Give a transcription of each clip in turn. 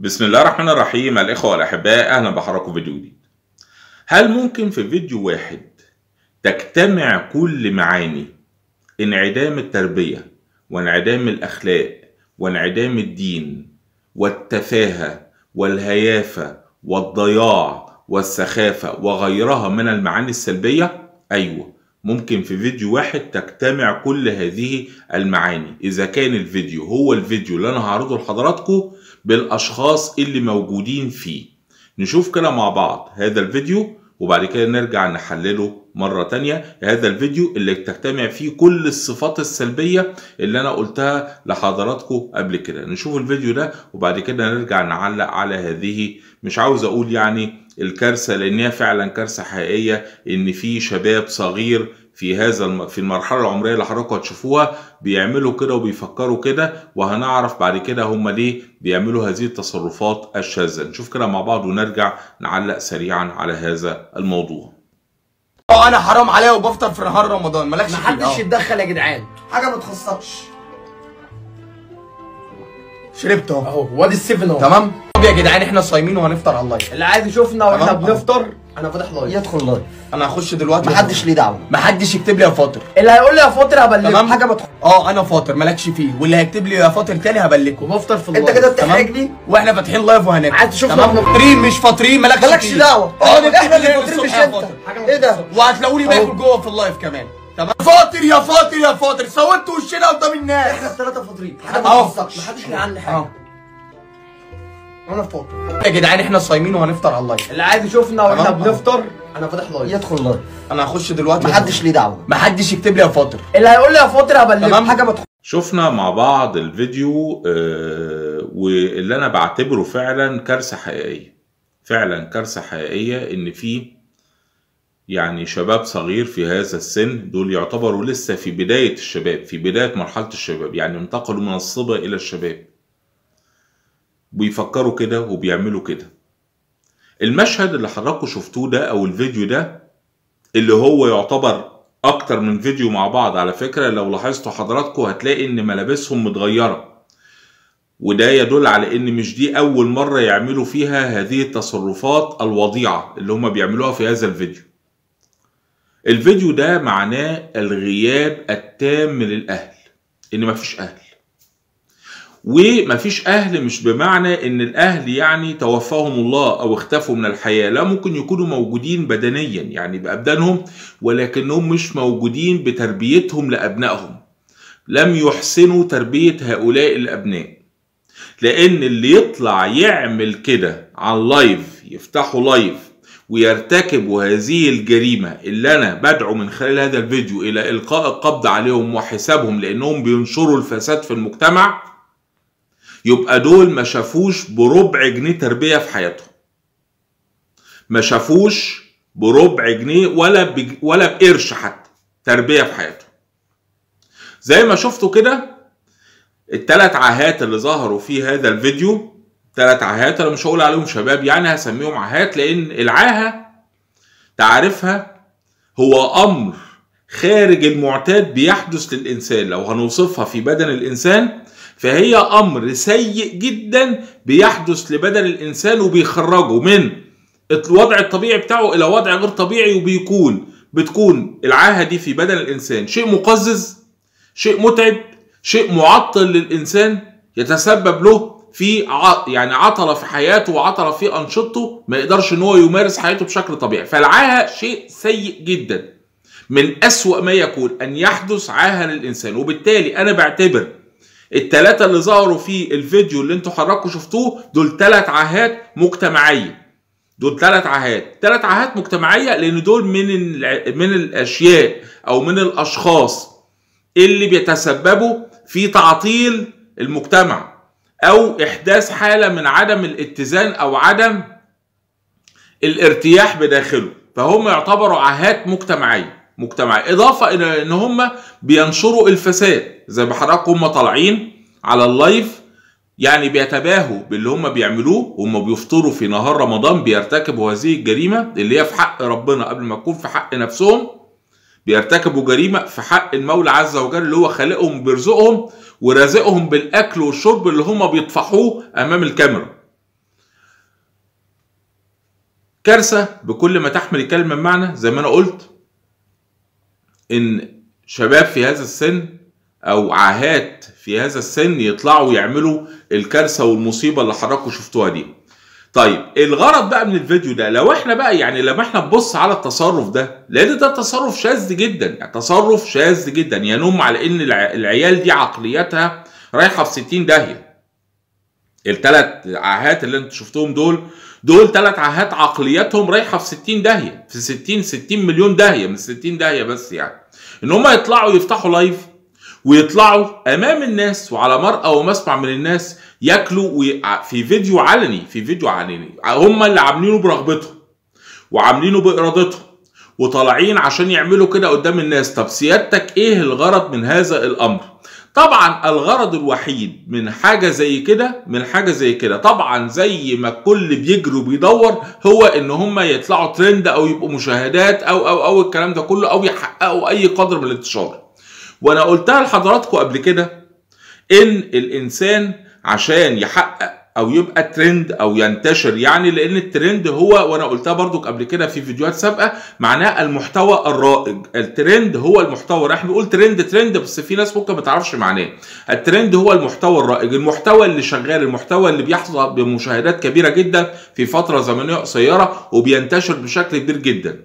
بسم الله الرحمن الرحيم الإخوة والأحباء أهلا بحضراتكم في فيديو جديد هل ممكن في فيديو واحد تجتمع كل معاني انعدام التربية وانعدام الأخلاق وانعدام الدين والتفاهة والهيافة والضياع والسخافة وغيرها من المعاني السلبية؟ أيوة ممكن في فيديو واحد تجتمع كل هذه المعاني إذا كان الفيديو هو الفيديو اللي أنا هعرضه لحضراتكم بالاشخاص اللي موجودين فيه نشوف كده مع بعض هذا الفيديو وبعد كده نرجع نحلله مرة تانية هذا الفيديو اللي تجتمع فيه كل الصفات السلبية اللي أنا قلتها لحضراتكم قبل كده نشوف الفيديو ده وبعد كده نرجع نعلق على هذه مش عاوز أقول يعني الكارثة لأن هي فعلا كارثة حقيقية إن في شباب صغير في هذا الم... في المرحله العمريه اللي حضراتكم هتشوفوها بيعملوا كده وبيفكروا كده وهنعرف بعد كده هم ليه بيعملوا هذه التصرفات الشاذه نشوف كده مع بعض ونرجع نعلق سريعا على هذا الموضوع اه انا حرام عليا وبفطر في نهار رمضان مالكش فيه محدش اه. يتدخل يا جدعان حاجه ما تخصكش شربت اهو اهو وادي السيفن اهو تمام طب يا جدعان احنا صايمين وهنفطر على اللايف اللي عايز يشوفنا واحنا تمام. بنفطر انا فاتح لايف يدخل لايف انا هخش دلوقتي محدش ليه دعوه محدش يكتب لي يا فاطر اللي هيقول لي يا فاطر هبلغه تمام حاجه ما تخ... اه انا فاطر مالكش فيه واللي هيكتب لي يا فاطر تاني هبلكه وبفطر في انت اللايف كده تمام بتحرجني واحنا فاتحين لايف وهناكل عايز تشوفنا تمام واحنا- فاطرين مش فاطرين مالكش مالكش فيه. دعوه اقعد اكتب احنا اللي لي فاطرين مش الصبح يا انت فاطر. حاجة ما ايه ده تخصكش. وهتلاقوني أهو. باكل جوه في اللايف كمان تمام فاطر يا فاطر يا فاطر سودت وشنا قدام الناس احنا الثلاثه فاطرين حاجه أهو. ما تخصكش محدش ليه عني حاجه اه انا فاطر يا جدعان احنا صايمين وهنفطر على اللايف اللي عايز يشوفنا واحنا تمام. بنفطر انا فاتح لايف يدخل لايف انا هخش دلوقتي محدش ليه دعوه محدش يكتب لي يا فاطر اللي هيقول لي يا فاطر هبلغه تمام. حاجه ما تخ... شفنا مع بعض الفيديو آه، واللي انا بعتبره فعلا كارثه حقيقيه فعلا كارثه حقيقيه ان في يعني شباب صغير في هذا السن دول يعتبروا لسه في بدايه الشباب في بدايه مرحله الشباب يعني انتقلوا من الصبا الى الشباب بيفكروا كده وبيعملوا كده المشهد اللي حضراتكم شفتوه ده او الفيديو ده اللي هو يعتبر اكتر من فيديو مع بعض على فكرة لو لاحظتوا حضراتكم هتلاقي ان ملابسهم متغيرة وده يدل على ان مش دي اول مرة يعملوا فيها هذه التصرفات الوضيعة اللي هم بيعملوها في هذا الفيديو الفيديو ده معناه الغياب التام للاهل ان مفيش اهل ومفيش اهل مش بمعنى ان الاهل يعني توفاهم الله او اختفوا من الحياه لا ممكن يكونوا موجودين بدنيا يعني بابدانهم ولكنهم مش موجودين بتربيتهم لابنائهم لم يحسنوا تربيه هؤلاء الابناء لان اللي يطلع يعمل كده على لايف يفتحوا لايف ويرتكبوا هذه الجريمة اللي أنا بدعو من خلال هذا الفيديو إلى إلقاء القبض عليهم وحسابهم لأنهم بينشروا الفساد في المجتمع يبقى دول ما شافوش بربع جنيه تربيه في حياتهم ما شافوش بربع جنيه ولا بج... ولا بقرش حتى تربيه في حياتهم زي ما شفتوا كده الثلاث عاهات اللي ظهروا في هذا الفيديو ثلاث عاهات انا مش هقول عليهم شباب يعني هسميهم عاهات لان العاهه تعرفها هو امر خارج المعتاد بيحدث للانسان لو هنوصفها في بدن الانسان فهي امر سيء جدا بيحدث لبدن الانسان وبيخرجه من الوضع الطبيعي بتاعه الى وضع غير طبيعي وبيكون بتكون العاهه دي في بدن الانسان شيء مقزز شيء متعب شيء معطل للانسان يتسبب له في ع... يعني عطله في حياته وعطله في انشطته ما يقدرش ان هو يمارس حياته بشكل طبيعي فالعاهه شيء سيء جدا من أسوأ ما يكون أن يحدث عاهة للإنسان وبالتالي أنا بعتبر التلاتة اللي ظهروا في الفيديو اللي انتوا حضراتكم شفتوه دول تلات عاهات مجتمعية دول تلات عاهات تلات عاهات مجتمعية لأن دول من ال- من الأشياء أو من الأشخاص اللي بيتسببوا في تعطيل المجتمع أو إحداث حالة من عدم الاتزان أو عدم الارتياح بداخله فهم يعتبروا عاهات مجتمعيه مجتمعيه اضافه الى ان هم بينشروا الفساد زي ما حضراتكم هم طالعين على اللايف يعني بيتباهوا باللي هم بيعملوه وهم بيفطروا في نهار رمضان بيرتكبوا هذه الجريمه اللي هي في حق ربنا قبل ما تكون في حق نفسهم بيرتكبوا جريمه في حق المولى عز وجل اللي هو خالقهم وبيرزقهم ورازقهم بالاكل والشرب اللي هم بيطفحوه امام الكاميرا كارثه بكل ما تحمل الكلمه من معنى زي ما انا قلت ان شباب في هذا السن او عاهات في هذا السن يطلعوا يعملوا الكارثه والمصيبه اللي حضراتكم شفتوها دي طيب الغرض بقى من الفيديو ده لو احنا بقى يعني لما احنا نبص على التصرف ده لان ده تصرف شاذ جدا يعني تصرف شاذ جدا ينم على ان الع- العيال دي عقلياتها رايحه في 60 داهيه الثلاث عاهات اللي انتوا شفتوهم دول دول ثلاث عاهات عقلياتهم رايحه في 60 داهيه في 60 60 مليون داهيه مش 60 داهيه بس يعني ان هم يطلعوا يفتحوا لايف ويطلعوا امام الناس وعلى مرأى ومسمع من الناس ياكلوا وي- في فيديو علني في فيديو علني هم اللي عاملينه برغبتهم وعاملينه بارادتهم وطالعين عشان يعملوا كده قدام الناس طب سيادتك ايه الغرض من هذا الامر طبعا الغرض الوحيد من حاجه زي كده من حاجه زي كده طبعا زي ما الكل بيجري وبيدور هو ان هم يطلعوا ترند او يبقوا مشاهدات او او او الكلام ده كله او يحققوا اي قدر من الانتشار وانا قلتها لحضراتكم قبل كده ان الانسان عشان يحقق او يبقى ترند او ينتشر يعني لان الترند هو وانا قلتها برضو قبل كده في فيديوهات سابقه معناه المحتوى الرائج الترند هو المحتوى احنا بنقول ترند ترند بس في ناس ممكن ما تعرفش معناه الترند هو المحتوى الرائج المحتوى اللي شغال المحتوى اللي بيحظى بمشاهدات كبيره جدا في فتره زمنيه قصيره وبينتشر بشكل كبير جدا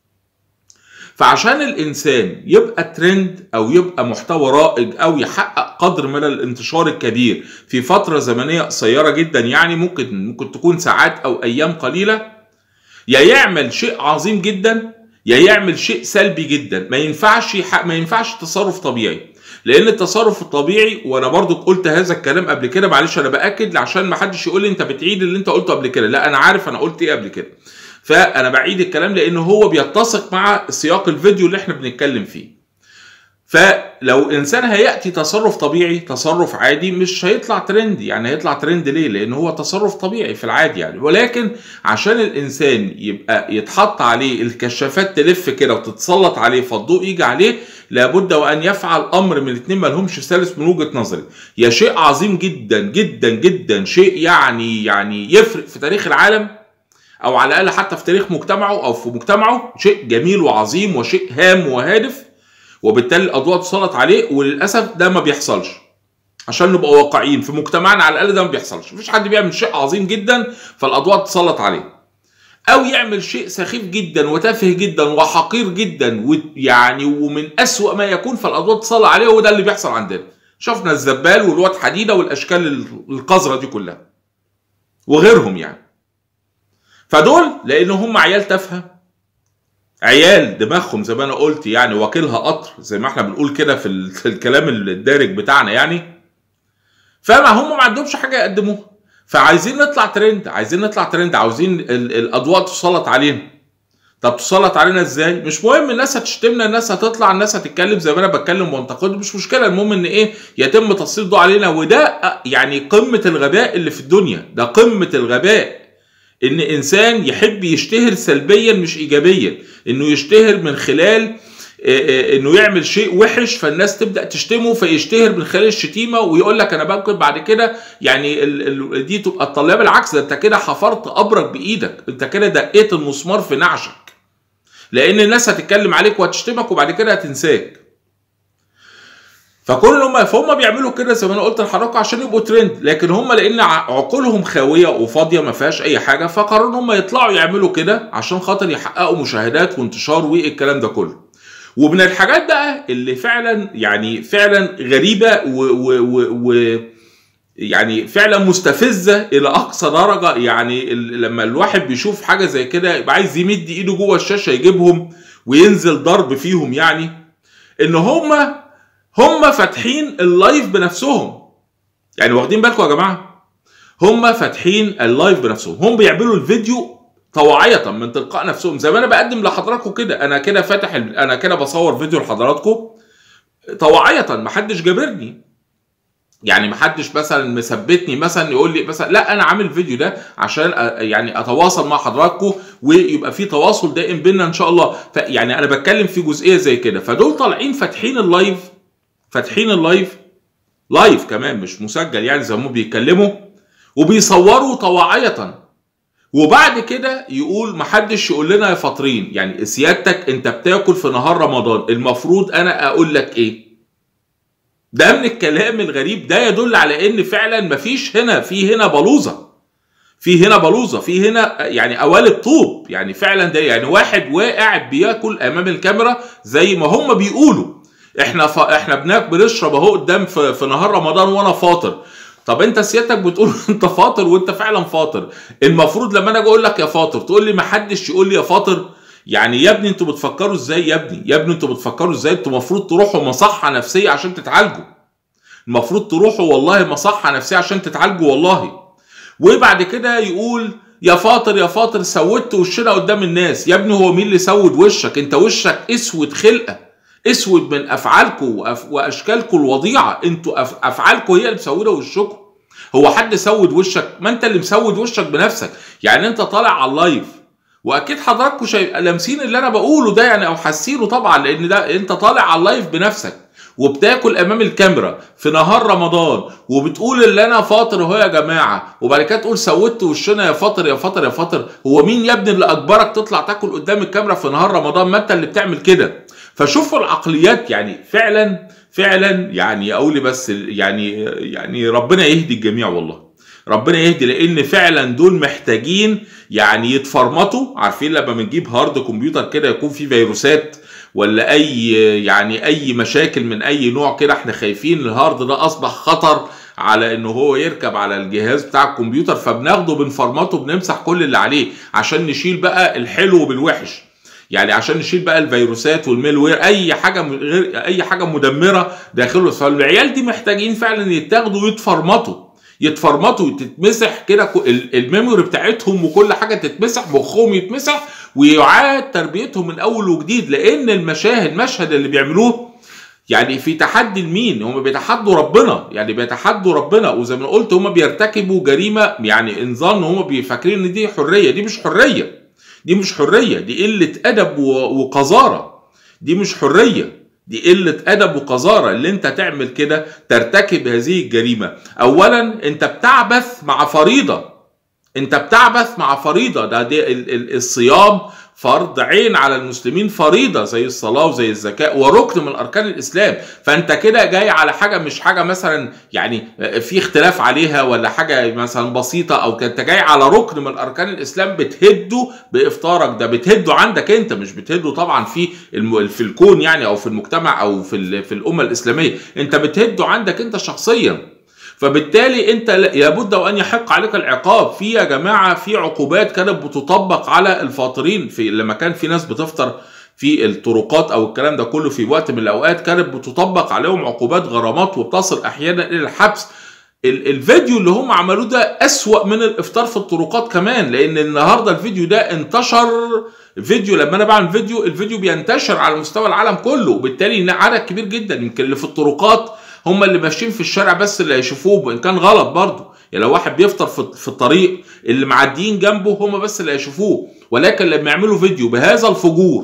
فعشان الانسان يبقى ترند او يبقى محتوى رائج او يحقق قدر من الانتشار الكبير في فتره زمنيه قصيره جدا يعني ممكن ممكن تكون ساعات او ايام قليله يا يعمل شيء عظيم جدا يا يعمل شيء سلبي جدا ما ينفعش يحق ما ينفعش تصرف طبيعي لان التصرف الطبيعي وانا برضو قلت هذا الكلام قبل كده معلش انا باكد عشان ما حدش يقول لي انت بتعيد اللي انت قلته قبل كده لا انا عارف انا قلت ايه قبل كده فانا بعيد الكلام لان هو بيتسق مع سياق الفيديو اللي احنا بنتكلم فيه فلو انسان هياتي تصرف طبيعي تصرف عادي مش هيطلع ترند يعني هيطلع ترند ليه لان هو تصرف طبيعي في العادي يعني ولكن عشان الانسان يبقى يتحط عليه الكشافات تلف كده وتتسلط عليه فالضوء يجي عليه لابد وان يفعل امر من الاثنين ما لهمش ثالث من وجهه نظري يا شيء عظيم جدا جدا جدا شيء يعني يعني يفرق في تاريخ العالم او على الاقل حتى في تاريخ مجتمعه او في مجتمعه شيء جميل وعظيم وشيء هام وهادف وبالتالي الاضواء تسلط عليه وللاسف ده ما بيحصلش عشان نبقى واقعيين في مجتمعنا على الاقل ده ما بيحصلش مفيش حد بيعمل شيء عظيم جدا فالاضواء تسلط عليه او يعمل شيء سخيف جدا وتافه جدا وحقير جدا ويعني ومن اسوأ ما يكون فالاضواء تسلط عليه وده اللي بيحصل عندنا شفنا الزبال والواد حديده والاشكال القذره دي كلها وغيرهم يعني فدول لان هم عيال تافهه عيال دماغهم زي ما انا قلت يعني واكلها قطر زي ما احنا بنقول كده في ال- في الكلام الدارج بتاعنا يعني فما هم ما عندهمش حاجه يقدموها فعايزين نطلع ترند عايزين نطلع ترند عاوزين ال- الاضواء تسلط علينا طب تسلط علينا ازاي مش مهم الناس هتشتمنا الناس هتطلع الناس هتتكلم زي ما انا بتكلم وانتقد مش مشكله المهم ان ايه يتم تسليط ضوء علينا وده يعني قمه الغباء اللي في الدنيا ده قمه الغباء ان انسان يحب يشتهر سلبيا مش ايجابيا انه يشتهر من خلال آه، آه، انه يعمل شيء وحش فالناس تبدا تشتمه فيشتهر من خلال الشتيمه ويقول لك انا ممكن بعد كده يعني ال ال دي تبقى الطلاب بالعكس ده انت كده حفرت قبرك بايدك انت كده دقيت المسمار في نعشك لان الناس هتتكلم عليك وهتشتمك وبعد كده هتنساك فكل هم فهم بيعملوا كده زي ما انا قلت لحضراتكم عشان يبقوا ترند لكن هم لان ع- عقولهم خاويه وفاضيه ما فيهاش اي حاجه فقرروا ان هم يطلعوا يعملوا كده عشان خاطر يحققوا مشاهدات وانتشار والكلام ده كله ومن الحاجات بقى اللي فعلا يعني فعلا غريبه و, و, و, و يعني فعلا مستفزه الى اقصى درجه يعني ال- لما الواحد بيشوف حاجه زي كده يبقى عايز يمد ايده جوه الشاشه يجيبهم وينزل ضرب فيهم يعني ان هم هم فاتحين اللايف بنفسهم يعني واخدين بالكم يا جماعه هم فاتحين اللايف بنفسهم هم بيعملوا الفيديو طواعية من تلقاء نفسهم زي ما انا بقدم لحضراتكم كده انا كده فاتح ال- انا كده بصور فيديو لحضراتكم طواعية محدش جابرني يعني محدش مثلا مثبتني مثلا يقول لي مثلا لا انا عامل الفيديو ده عشان أ- يعني اتواصل مع حضراتكم ويبقى في تواصل دائم بينا ان شاء الله فيعني انا بتكلم في جزئيه زي كده فدول طالعين فاتحين اللايف فاتحين اللايف لايف كمان مش مسجل يعني زي ما هم بيتكلموا وبيصوروا طواعية وبعد كده يقول محدش يقول لنا يا فاطرين يعني سيادتك انت بتاكل في نهار رمضان المفروض انا اقول لك ايه ده من الكلام الغريب ده يدل على ان فعلا مفيش هنا في هنا بلوزه في هنا بلوزه في هنا يعني قوالب طوب يعني فعلا ده يعني واحد وقاعد بياكل امام الكاميرا زي ما هم بيقولوا احنا ف... احنا بناكل بنشرب اهو قدام في... في نهار رمضان وانا فاطر طب انت سيادتك بتقول انت فاطر وانت فعلا فاطر المفروض لما انا اجي اقول لك يا فاطر تقول لي ما حدش يقول لي يا فاطر يعني يا ابني انتوا بتفكروا ازاي يا ابني يا ابني انتوا بتفكروا ازاي انتوا المفروض تروحوا مصحه نفسيه عشان تتعالجوا المفروض تروحوا والله مصحه نفسيه عشان تتعالجوا والله وبعد كده يقول يا فاطر يا فاطر سودت وشنا قدام الناس يا ابني هو مين اللي سود وشك انت وشك اسود خلقه اسود من افعالكم وأف... واشكالكم الوضيعه انتوا أف... افعالكم هي اللي مسوده وشكم هو حد سود وشك ما انت اللي مسود وشك بنفسك يعني انت طالع على اللايف واكيد حضراتكم شايف لامسين اللي انا بقوله ده يعني او حاسينه طبعا لان ده انت طالع على اللايف بنفسك وبتاكل امام الكاميرا في نهار رمضان وبتقول اللي انا فاطر اهو يا جماعه وبعد كده تقول سودت وشنا يا فاطر يا فاطر يا فاطر هو مين يا ابني اللي اجبرك تطلع تاكل قدام الكاميرا في نهار رمضان ما انت اللي بتعمل كده فشوفوا العقليات يعني فعلا فعلا يعني اقول بس يعني يعني ربنا يهدي الجميع والله ربنا يهدي لان فعلا دول محتاجين يعني يتفرمطوا عارفين لما بنجيب هارد كمبيوتر كده يكون فيه فيروسات ولا اي يعني اي مشاكل من اي نوع كده احنا خايفين الهارد ده اصبح خطر على ان هو يركب على الجهاز بتاع الكمبيوتر فبناخده بنفرمطه بنمسح كل اللي عليه عشان نشيل بقى الحلو بالوحش يعني عشان نشيل بقى الفيروسات والميلوير اي حاجه غير اي حاجه مدمره داخله فالعيال دي محتاجين فعلا يتاخدوا ويتفرمطوا يتفرمطوا تتمسح كده الميموري بتاعتهم وكل حاجه تتمسح مخهم يتمسح ويعاد تربيتهم من اول وجديد لان المشاهد المشهد اللي بيعملوه يعني في تحدي لمين هم بيتحدوا ربنا يعني بيتحدوا ربنا وزي ما قلت هم بيرتكبوا جريمه يعني انظار ان هم بيفكرين ان دي حريه دي مش حريه دي مش حريه دي قله ادب وقذاره دي مش حريه دي قلة أدب وقذارة اللي أنت تعمل كده ترتكب هذه الجريمة. أولاً أنت بتعبث مع فريضة. أنت بتعبث مع فريضة ده دي الصيام فرض عين على المسلمين فريضة زي الصلاة وزي الزكاة وركن من أركان الإسلام فأنت كده جاي على حاجة مش حاجة مثلا يعني في اختلاف عليها ولا حاجة مثلا بسيطة أو أنت جاي على ركن من أركان الإسلام بتهده بإفطارك ده بتهده عندك أنت مش بتهده طبعا في الم... في الكون يعني أو في المجتمع أو في ال... في الأمة الإسلامية أنت بتهده عندك أنت شخصيا فبالتالي انت لابد وان يحق عليك العقاب في يا جماعه في عقوبات كانت بتطبق على الفاطرين في لما كان في ناس بتفطر في الطرقات او الكلام ده كله في وقت من الاوقات كانت بتطبق عليهم عقوبات غرامات وبتصل احيانا الى الحبس الفيديو اللي هم عملوه ده اسوأ من الافطار في الطرقات كمان لان النهارده الفيديو ده انتشر فيديو لما انا بعمل فيديو الفيديو بينتشر على مستوى العالم كله وبالتالي عدد كبير جدا يمكن اللي في الطرقات هم اللي ماشيين في الشارع بس اللي هيشوفوه وان كان غلط برضه يعني لو واحد بيفطر في, في الطريق اللي معديين جنبه هم بس اللي هيشوفوه ولكن لما يعملوا فيديو بهذا الفجور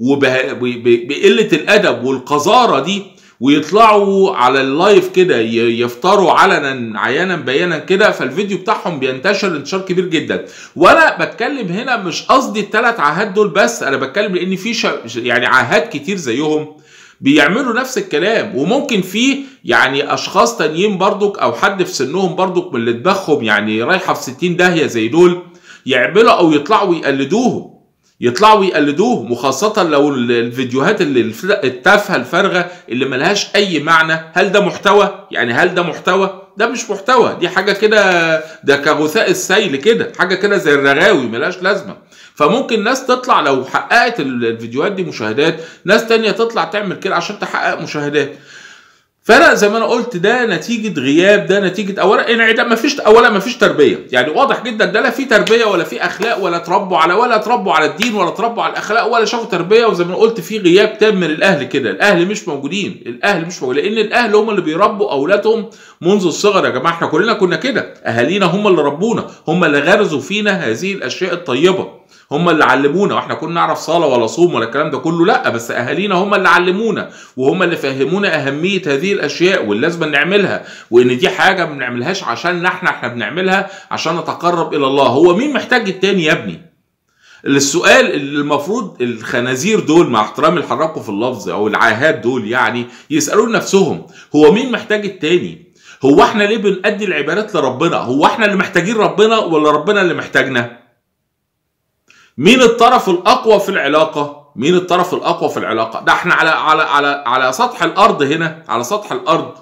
وبقله الادب والقذاره دي ويطلعوا على اللايف كده يفطروا علنا عيانا بيانا كده فالفيديو بتاعهم بينتشر انتشار كبير جدا وانا بتكلم هنا مش قصدي الثلاث عاهات دول بس انا بتكلم لان في يعني عاهات كتير زيهم بيعملوا نفس الكلام وممكن في يعني اشخاص تانيين برضك او حد في سنهم برضك من اللي دماغهم يعني رايحه في 60 داهيه زي دول يعملوا او يطلعوا ويقلدوهم يطلعوا ويقلدوهم وخاصة لو الفيديوهات اللي التافهة الفارغة اللي ملهاش أي معنى هل ده محتوى؟ يعني هل ده محتوى؟ ده مش محتوى دي حاجة كده ده كغثاء السيل كده حاجة كده زي الرغاوي ملهاش لازمة فممكن ناس تطلع لو حققت الفيديوهات دي مشاهدات ناس تانية تطلع تعمل كده عشان تحقق مشاهدات فانا زي ما انا قلت ده نتيجه غياب ده نتيجه اولا انعدام ما فيش اولا ما فيش تربيه يعني واضح جدا ده لا في تربيه ولا في اخلاق ولا تربوا على ولا تربوا على الدين ولا تربوا على الاخلاق ولا شافوا تربيه وزي ما قلت في غياب تام من الاهل كده الاهل مش موجودين الاهل مش موجودين لان الاهل هم اللي بيربوا اولادهم منذ الصغر يا جماعه احنا كلنا كنا كده اهالينا هم اللي ربونا هم اللي غرزوا فينا هذه الاشياء الطيبه هم اللي علمونا واحنا كنا نعرف صلاه ولا صوم ولا الكلام ده كله لا بس اهالينا هم اللي علمونا وهم اللي فهمونا اهميه هذه الاشياء واللي لازم نعملها وان دي حاجه ما بنعملهاش عشان احنا احنا بنعملها عشان نتقرب الى الله هو مين محتاج التاني يا ابني السؤال اللي المفروض الخنازير دول مع احترامي لحضراتكم في اللفظ او العاهات دول يعني يسالوا نفسهم هو مين محتاج التاني هو احنا ليه بنأدي العبادات لربنا هو احنا اللي محتاجين ربنا ولا ربنا اللي محتاجنا مين الطرف الاقوى في العلاقه مين الطرف الاقوى في العلاقه ده احنا على على على على سطح الارض هنا على سطح الارض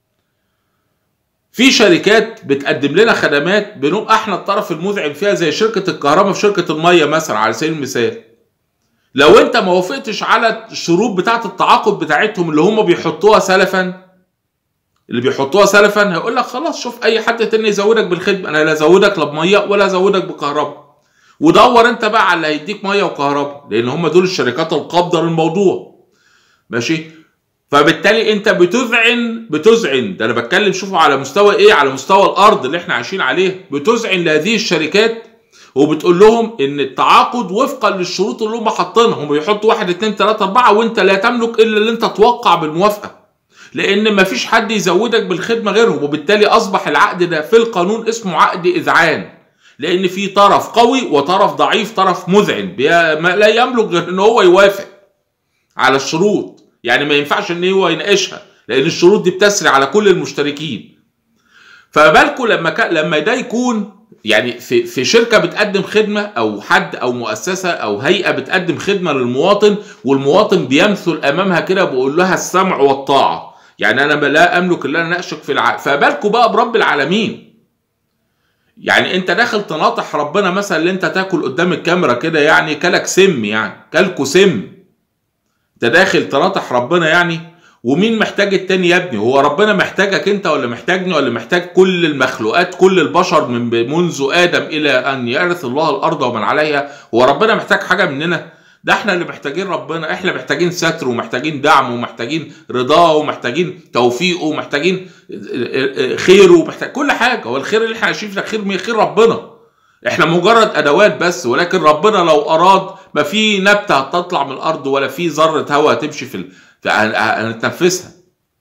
في شركات بتقدم لنا خدمات بنبقى احنا الطرف المذعن فيها زي شركه الكهرباء في شركه الميه مثلا على سبيل المثال لو انت ما وافقتش على الشروط بتاعه التعاقد بتاعتهم اللي هم بيحطوها سلفا اللي بيحطوها سلفا هيقول لك خلاص شوف اي حد تاني يزودك بالخدمه انا لا ازودك لا بميه ولا ازودك بكهرباء ودور انت بقى على اللي هيديك ميه وكهرباء لان هم دول الشركات القابضه للموضوع ماشي فبالتالي انت بتذعن بتذعن ده انا بتكلم شوفوا على مستوى ايه على مستوى الارض اللي احنا عايشين عليه بتذعن لهذه الشركات وبتقول لهم ان التعاقد وفقا للشروط اللي هم حاطينها هم بيحطوا واحد اتنين تلاته اربعه وانت لا تملك الا اللي انت توقع بالموافقه لان مفيش حد يزودك بالخدمه غيرهم وبالتالي اصبح العقد ده في القانون اسمه عقد اذعان لان في طرف قوي وطرف ضعيف طرف مذعن بي- ما لا يملك غير ان هو يوافق على الشروط يعني ما ينفعش ان هو يناقشها لان الشروط دي بتسري على كل المشتركين فبالكم لما كان لما ده يكون يعني في في شركه بتقدم خدمه او حد او مؤسسه او هيئه بتقدم خدمه للمواطن والمواطن بيمثل امامها كده بيقول لها السمع والطاعه يعني انا لا املك الا ان اناقشك في الع... فبالكم بقى برب العالمين يعني انت داخل تناطح ربنا مثلا اللي انت تاكل قدام الكاميرا كده يعني كلك سم يعني كلكوا سم انت داخل تناطح ربنا يعني ومين محتاج التاني يا ابني هو ربنا محتاجك انت ولا محتاجني ولا محتاج كل المخلوقات كل البشر من منذ ادم الى ان يرث الله الارض ومن عليها هو ربنا محتاج حاجه مننا ده احنا اللي محتاجين ربنا احنا محتاجين ستر ومحتاجين دعم ومحتاجين رضاه ومحتاجين توفيقه ومحتاجين خيره ومحتاج كل حاجه هو الخير اللي احنا عايشين فيه خير من خير ربنا احنا مجرد ادوات بس ولكن ربنا لو اراد ما في نبته هتطلع من الارض ولا في ذره هواء هتمشي في ال... هنتنفسها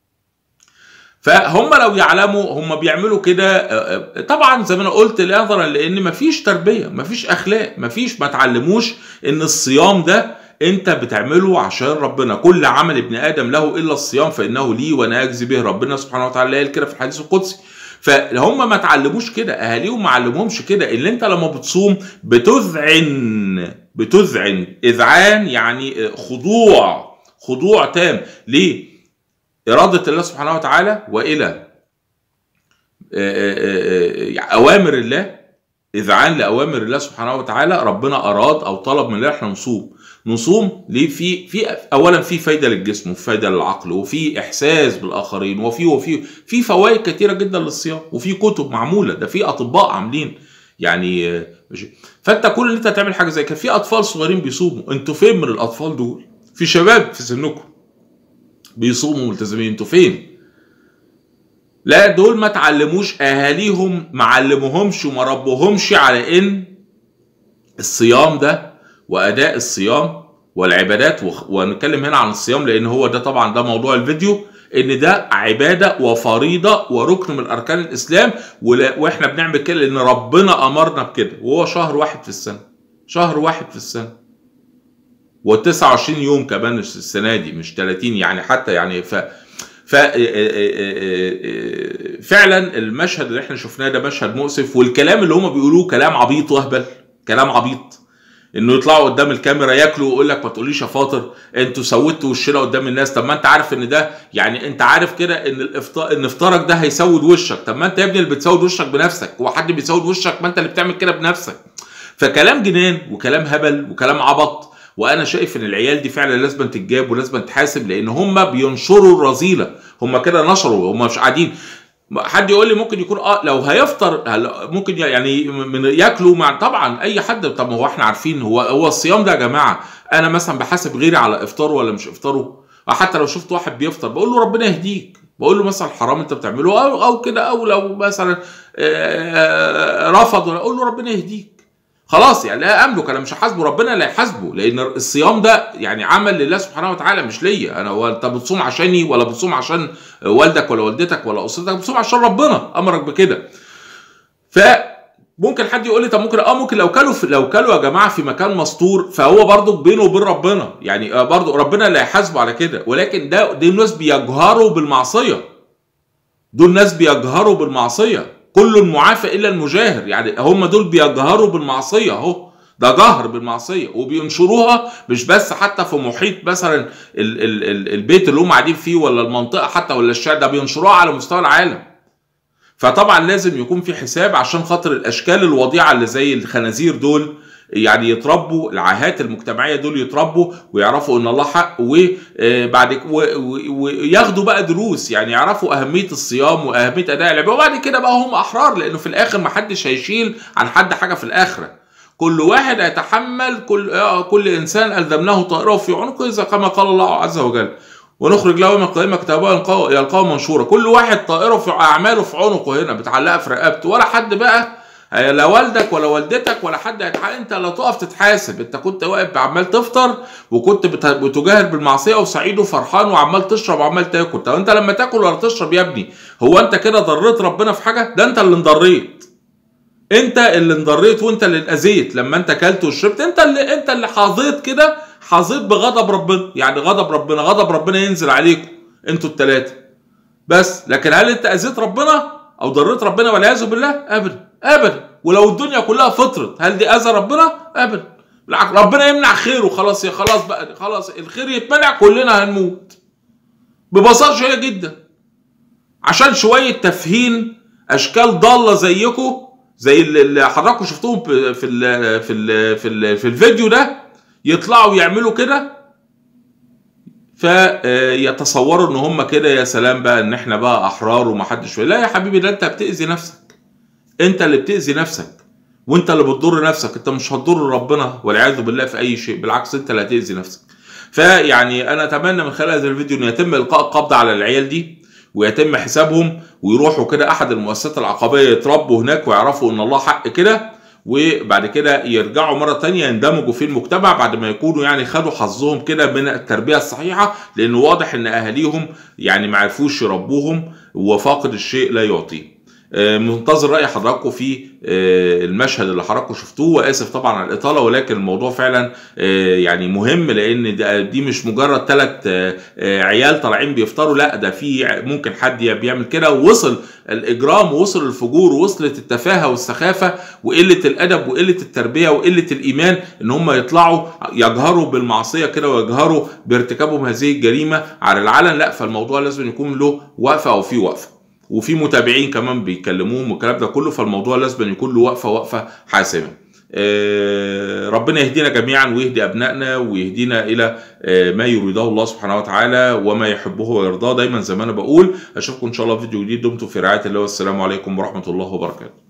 فهم لو يعلموا هم بيعملوا كده طبعا زي ما انا قلت نظرا لان مفيش تربيه مفيش اخلاق مفيش ما تعلموش ان الصيام ده انت بتعمله عشان ربنا كل عمل ابن ادم له الا الصيام فانه لي وانا اجزي به ربنا سبحانه وتعالى قال كده في الحديث القدسي فهم ما تعلموش كده اهاليهم ما علمهمش كده اللي انت لما بتصوم بتذعن بتذعن اذعان يعني خضوع خضوع تام ليه إرادة الله سبحانه وتعالى وإلى أوامر الله إذعان لأوامر الله سبحانه وتعالى ربنا أراد أو طلب مننا إحنا نصوم نصوم ليه في في اولا في فايده للجسم وفي فايده للعقل وفي احساس بالاخرين وفي وفي في فوائد كثيره جدا للصيام وفي كتب معموله ده في اطباء عاملين يعني فانت كل اللي انت تعمل حاجه زي كده في اطفال صغيرين بيصوموا انتوا فين من الاطفال دول في شباب في سنكم بيصوموا ملتزمين انتوا فين لا دول ما تعلموش اهاليهم ما علموهمش وما ربوهمش على ان الصيام ده واداء الصيام والعبادات ونتكلم هنا عن الصيام لان هو ده طبعا ده موضوع الفيديو ان ده عباده وفريضه وركن من اركان الاسلام واحنا بنعمل كده لان ربنا امرنا بكده وهو شهر واحد في السنه شهر واحد في السنه و29 يوم كمان السنه دي مش 30 يعني حتى يعني ف ف فعلا المشهد اللي احنا شفناه ده مشهد مؤسف والكلام اللي هم بيقولوه كلام عبيط واهبل كلام عبيط انه يطلعوا قدام الكاميرا ياكلوا ويقول لك ما تقوليش يا فاطر انتوا سودتوا وشنا قدام الناس طب ما انت عارف ان ده يعني انت عارف كده ان الافطار ان افطارك ده هيسود وشك طب ما انت يا ابني اللي بتسود وشك بنفسك هو حد بيسود وشك ما انت اللي بتعمل كده بنفسك فكلام جنان وكلام هبل وكلام عبط وانا شايف ان العيال دي فعلا لازم تتجاب ولازم تحاسب لان هم بينشروا الرذيله هم كده نشروا هم مش قاعدين حد يقول لي ممكن يكون اه لو هيفطر ممكن يعني من ياكلوا مع طبعا اي حد طب ما هو احنا عارفين هو هو الصيام ده يا جماعه انا مثلا بحاسب غيري على افطاره ولا مش افطاره حتى لو شفت واحد بيفطر بقول له ربنا يهديك بقول له مثلا حرام انت بتعمله او او كده او لو مثلا رفض اقول له ربنا يهديك خلاص يعني لا املك انا مش هحاسبه ربنا اللي هيحاسبه لان الصيام ده يعني عمل لله سبحانه وتعالى مش ليا انا هو انت بتصوم عشاني ولا بتصوم عشان والدك ولا والدتك ولا اسرتك بتصوم عشان ربنا امرك بكده فممكن حد يقول لي طب ممكن اه ممكن لو كلوا في لو كلوا يا جماعه في مكان مستور فهو برضه بينه وبين ربنا يعني آه برضه ربنا اللي هيحاسبه على كده ولكن ده دي الناس بيجهروا بالمعصيه دول ناس بيجهروا بالمعصيه كل معافى الا المجاهر يعني هم دول بيجهروا بالمعصيه اهو ده جهر بالمعصيه وبينشروها مش بس حتى في محيط مثلا ال ال ال البيت اللي هم قاعدين فيه ولا المنطقه حتى ولا الشارع ده بينشروها على مستوى العالم فطبعا لازم يكون في حساب عشان خاطر الاشكال الوضيعه اللي زي الخنازير دول يعني يتربوا العاهات المجتمعيه دول يتربوا ويعرفوا ان الله حق وبعد وياخدوا بقى دروس يعني يعرفوا اهميه الصيام واهميه اداء العباده وبعد كده بقى هم احرار لانه في الاخر ما حدش هيشيل عن حد حاجه في الاخره كل واحد هيتحمل كل آه كل انسان الزمناه طائره في عنقه اذا كما قال الله عز وجل ونخرج له يوم القيامه كتابا يلقاه منشورا كل واحد طائره في اعماله في عنقه هنا بتعلقها في رقبته ولا حد بقى لا والدك ولا والدتك ولا حد هيتحاسب انت لا تقف تتحاسب انت كنت واقف عمال تفطر وكنت بتجاهر بالمعصيه وسعيد وفرحان وعمال تشرب وعمال تاكل طب انت لما تاكل ولا تشرب يا ابني هو انت كده ضريت ربنا في حاجه ده انت اللي انضريت انت اللي انضريت وانت اللي الاذيت لما انت اكلت وشربت انت اللي انت اللي حاظيت كده حظيت بغضب ربنا يعني غضب ربنا غضب ربنا ينزل عليكم انتوا الثلاثه بس لكن هل انت اذيت ربنا او ضريت ربنا والعياذ بالله ابدا ابدا ولو الدنيا كلها فطرت هل دي اذى ربنا ابدا بالعكس ربنا يمنع خيره خلاص يا خلاص بقى خلاص الخير يتمنع كلنا هنموت ببساطه شديده جدا عشان شويه تفهين اشكال ضاله زيكم زي اللي حضراتكم شفتوهم في ال في ال في ال في الفيديو ده يطلعوا يعملوا كده فيتصوروا ان هم كده يا سلام بقى ان احنا بقى احرار ومحدش لا يا حبيبي ده انت بتاذي نفسك انت اللي بتاذي نفسك وانت اللي بتضر نفسك انت مش هتضر ربنا والعياذ بالله في اي شيء بالعكس انت اللي هتاذي نفسك فيعني انا اتمنى من خلال هذا الفيديو ان يتم القاء القبض على العيال دي ويتم حسابهم ويروحوا كده احد المؤسسات العقابيه يتربوا هناك ويعرفوا ان الله حق كده وبعد كده يرجعوا مره تانية يندمجوا في المجتمع بعد ما يكونوا يعني خدوا حظهم كده من التربيه الصحيحه لانه واضح ان اهاليهم يعني ما عرفوش يربوهم وفاقد الشيء لا يعطيه منتظر راي حضراتكم في المشهد اللي حضراتكم شفتوه واسف طبعا على الاطاله ولكن الموضوع فعلا يعني مهم لان دي مش مجرد ثلاث عيال طالعين بيفطروا لا ده في ممكن حد بيعمل كده ووصل الاجرام ووصل الفجور ووصلت التفاهه والسخافه وقله الادب وقله التربيه وقله الايمان ان هم يطلعوا يجهروا بالمعصيه كده ويجهروا بارتكابهم هذه الجريمه على العلن لا فالموضوع لازم يكون له وقفه او في وقفه وفي متابعين كمان بيكلموهم والكلام ده كله فالموضوع لازم يكون له وقفه وقفه حاسمه. آه ربنا يهدينا جميعا ويهدي ابنائنا ويهدينا الى آه ما يريده الله سبحانه وتعالى وما يحبه ويرضاه دايما زي ما انا بقول اشوفكم ان شاء الله في فيديو جديد دمتم في رعايه الله والسلام عليكم ورحمه الله وبركاته.